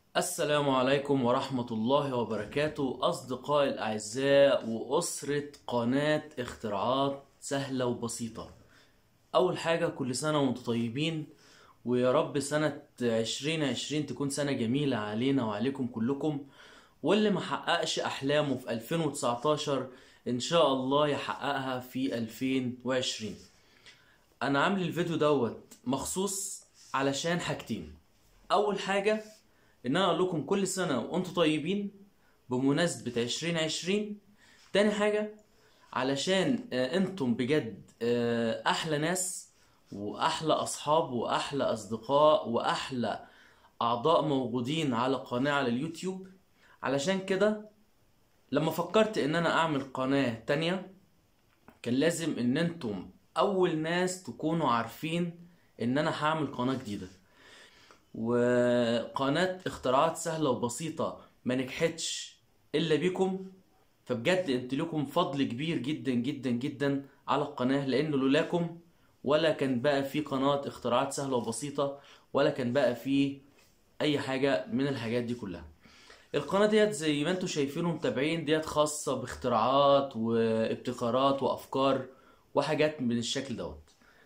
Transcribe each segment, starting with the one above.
السلام عليكم ورحمة الله وبركاته أصدقائي الأعزاء وأسرة قناة اختراعات سهلة وبسيطة أول حاجة كل سنة وانتم طيبين ويا رب سنة 2020 تكون سنة جميلة علينا وعليكم كلكم واللي ما حققش أحلامه في 2019 إن شاء الله يحققها في 2020 أنا عامل الفيديو دوت مخصوص علشان حاجتين أول حاجة ان انا اقول لكم كل سنه وانتم طيبين بمناسبه 2020 تاني حاجه علشان آه، انتم بجد آه، احلى ناس واحلى اصحاب واحلى اصدقاء واحلى اعضاء موجودين على قناه على اليوتيوب علشان كده لما فكرت ان انا اعمل قناه تانية كان لازم ان انتم اول ناس تكونوا عارفين ان انا هعمل قناه جديده وقناة اختراعات سهلة وبسيطة ما نجحتش إلا بيكم فبجد انت لكم فضل كبير جدا جدا جدا على القناة لأنه لولاكم ولا كان بقى في قناة اختراعات سهلة وبسيطة ولا كان بقى في أي حاجة من الحاجات دي كلها القناة ديت زي ما انتم شايفين ومتابعين ديت خاصة باختراعات وابتكارات وأفكار وحاجات من الشكل دوت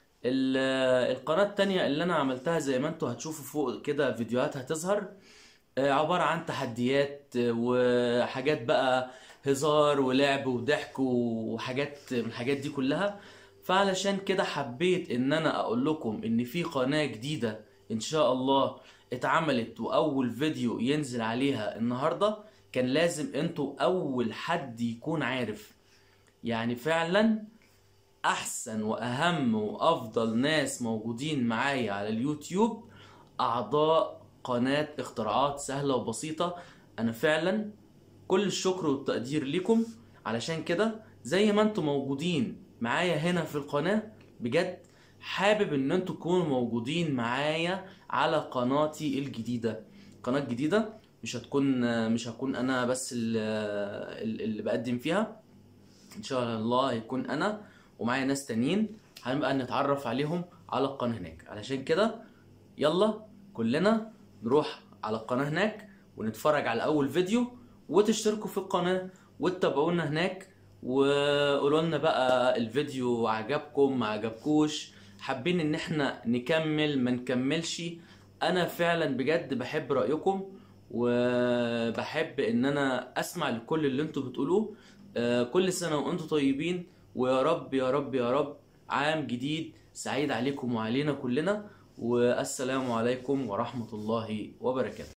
ال- القناة التانية اللي أنا عملتها زي ما انتوا هتشوفوا فوق كده فيديوهات هتظهر آه، عبارة عن تحديات آه، وحاجات بقى هزار ولعب وضحك وحاجات من الحاجات دي كلها فعلشان كده حبيت ان انا اقول لكم ان في قناة جديدة ان شاء الله اتعملت واول فيديو ينزل عليها النهاردة كان لازم انتوا اول حد يكون عارف يعني فعلا احسن واهم وافضل ناس موجودين معايا على اليوتيوب اعضاء قناة اختراعات سهلة وبسيطة انا فعلا كل الشكر والتقدير لكم علشان كده زي ما انتم موجودين معايا هنا في القناة بجد حابب ان انتم تكونوا موجودين معايا على قناتي الجديدة قناة جديدة مش هتكون مش هكون انا بس اللي, اللي بقدم فيها ان شاء الله هيكون انا ومعايا ناس تانيين هنبقى نتعرف عليهم على القناة هناك علشان كده يلا كلنا نروح على القناة هناك ونتفرج على اول فيديو وتشتركوا في القناة وتتابعونا هناك وقولوا لنا بقى الفيديو عجبكم ما عجبكوش حابين ان احنا نكمل ما نكملش انا فعلا بجد بحب رأيكم وبحب ان انا اسمع لكل اللي انتوا بتقولوه آه، كل سنة وانتوا طيبين ويا رب يا رب يا رب عام جديد سعيد عليكم وعلينا كلنا والسلام عليكم ورحمة الله وبركاته